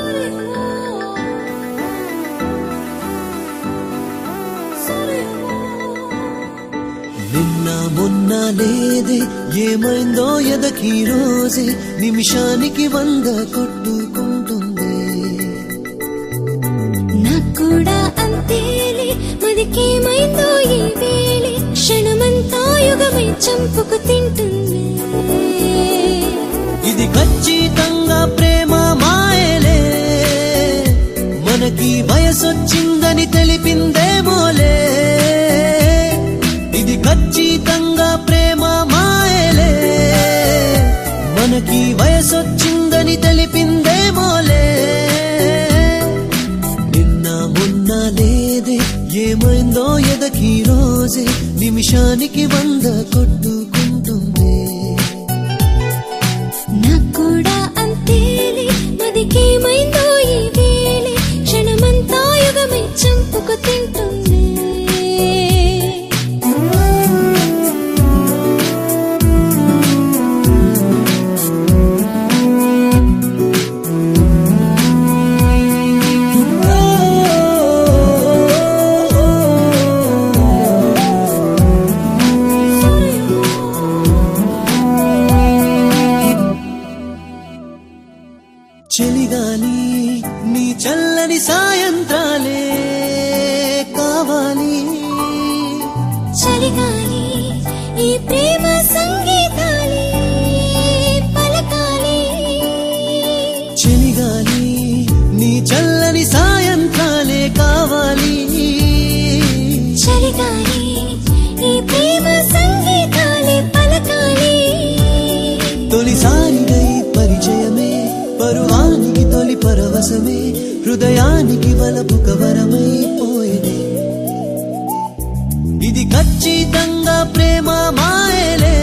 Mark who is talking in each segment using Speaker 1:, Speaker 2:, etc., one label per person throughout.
Speaker 1: నిన్న మొన్న లేదే ఏమైందో ఎదకి రోజే నిమిషానికి వంద కొట్టుకుంటుంది
Speaker 2: నాకు కూడా అంతేలే మదికేమైందో ఈ వేళే క్షణమంతా యుగమై చంపుకు తింటుంది
Speaker 1: ఇది ఖచ్చితంగా ప్రేమ మాయలే మనకి వయసొచ్చిందని తెలిపిందేమోలే ఇది ఖచ్చితంగా ప్రేమ మాయలే మనకి వయసొచ్చిందని తెలిపిందేమోలే నిన్న మొన్న లేదే ఏమైందో ఎదకి రోజే నిమిషానికి వంద కొట్టుకుంటుంది
Speaker 2: నాకు కూడా అంతేలే మదికేమైందో ఈ వేళే క్షణమంతా యుగమై చంపుకు తింటుంది
Speaker 1: చెలిగాలి నీ చల్లని సాయంత్రాలే కావాలి
Speaker 2: చలిగాలి ఈ ప్రేమ సంగీతాలే పలకాలి
Speaker 1: చెలిగాలి నీ చల్లని సాయంత్రాలే కావాలి
Speaker 2: చలిగాలి ఈ ప్రేమ సంగీతాలే పలకాలి
Speaker 1: తొలిసారిగా ఈ పరిచయమే పరువానికి తొలి పరవశమే హృదయానికి వలపు కవరమైపోయేనే ఇది ఖచ్చితంగా ప్రేమ మాయలే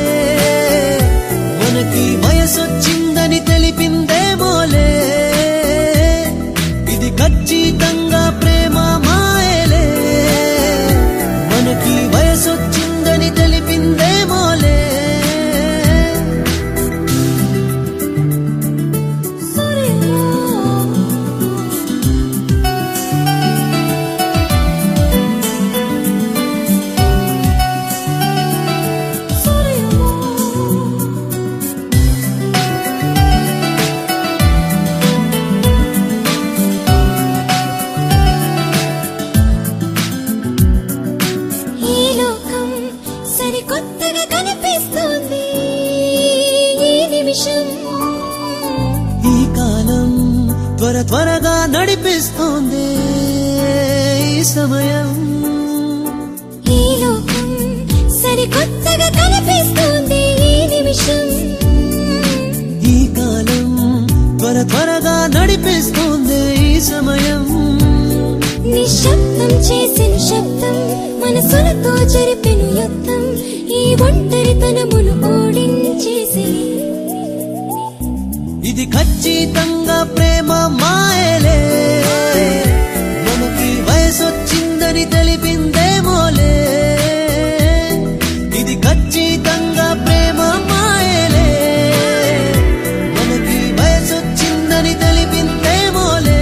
Speaker 1: మనకి వయసొచ్చిందని తెలిపిందేమోలే ఇది ఖచ్చితంగా ప్రేమ మాయలే మనకి వయసొచ్చిందని తెలిపిందేమోలే
Speaker 2: ఈ లోకం సరికొత్తగా కనిపిస్తుంది ఈ నిమిషం
Speaker 1: ఈ కాలం త్వర త్వరగా నడిపిస్తోంది ఈ సమయం
Speaker 2: ఈ లోకం సరికొత్తగా కనిపిస్తుంది ఈ నిమిషం
Speaker 1: ఈ కాలం త్వర త్వరగా నడిపిస్తోంది ఈ సమయం
Speaker 2: నిశ్శబ్దం చేసిన శబ్దం మనసులతో జరిపెను యుద్ధం ఈ ఒంటరితనమును ఓడించేసి
Speaker 1: ఇది ఖచ్చితంగా ప్రేమ మాయలే మనకి వయసొచ్చిందని తెలిపిందేమోలే ఇది ఖచ్చితంగా ప్రేమ మాయలే మనకి వయసొచ్చిందని తెలిపిందేమోలే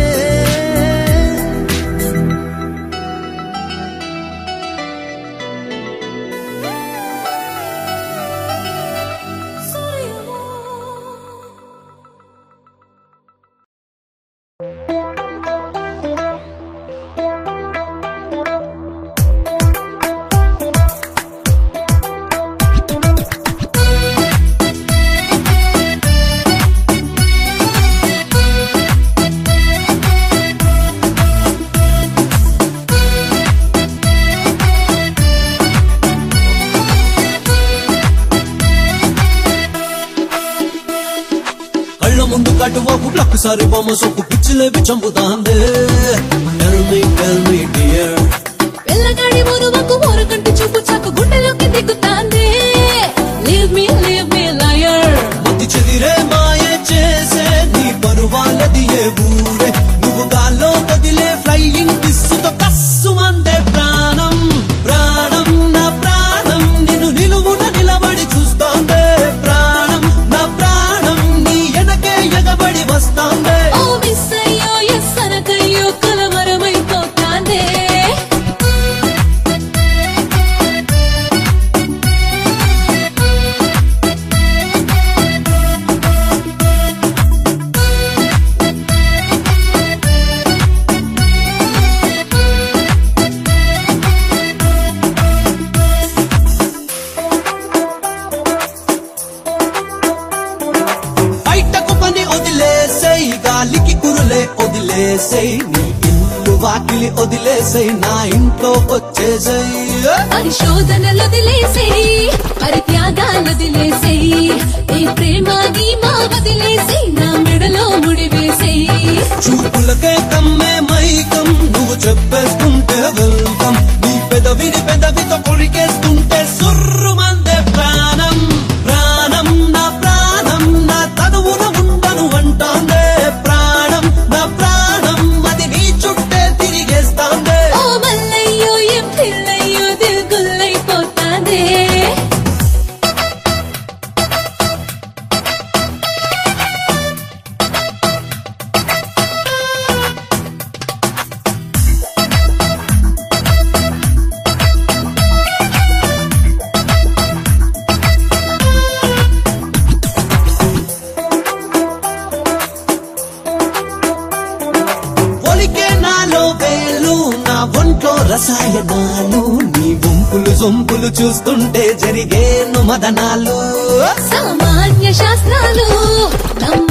Speaker 1: కళ్ళ ముందు కటువాకు ఒక్కసారి బొమ్మ సొక్కు పిచ్చిలేవి చంపుతాందే Tell me, tell me, dear.
Speaker 2: పిల్లగాడి మరువకు ఊరకంటి చూపు చాకు గుండెలోకి దిగుతాంది leave me leave me liar
Speaker 1: మతి చెదిరే మాయ చేసే నీ పరువాలది ఏ ఊరే నువ్వు గాల్లో కదిలే ఫ్లయింగ్ కిస్సుతో కస్సు మందే ప్రాణం ప్రాణం నా ప్రాణం నిన్ను నిలువున నిలబడి చూస్తోందే ప్రాణం నా ప్రాణం నీ వెనకే ఎగబడి వస్తోందే
Speaker 2: ఓ మిస్ అయ్యో
Speaker 1: వేసేయ్ నీ ఇల్లు వాకిలి వదిలేసేయ్ నా ఇంట్లో వచ్చేసేయ్
Speaker 2: పరిశోధనలు వదిలేసేయి పరిత్యాగాలు వదిలేసేయి ఈ ప్రేమ గీమా వదిలేసేయి నా మెడలో ముడి వేసేయి
Speaker 1: చూపులకే కమ్మే మైకం నువ్వు చెప్పేస్తుంటే వెల్కమ్ నీ పెదవిని పెదవితో కొరికేస్తుంటే సుర్రు మందే ప్రాణం ప్రాణం నా ప్రాణం నా తనువున ఉండను అంటాందే ప్రాణం నా ప్రాణం అది నీ చుట్టే తిరిగేస్తాందే
Speaker 2: ఓ మల్లయ్యో ఎం పిల్లయ్యో దిల్గుల్లైపోతాదే
Speaker 1: ఒలికే నాలో వేలు నా ఒంట్లో రసాయనాలు నీ వంపులు సొంపులు చూస్తుంటే జరిగేను మదనాలు
Speaker 2: సామాన్య శాస్త్రాలు నమ్మ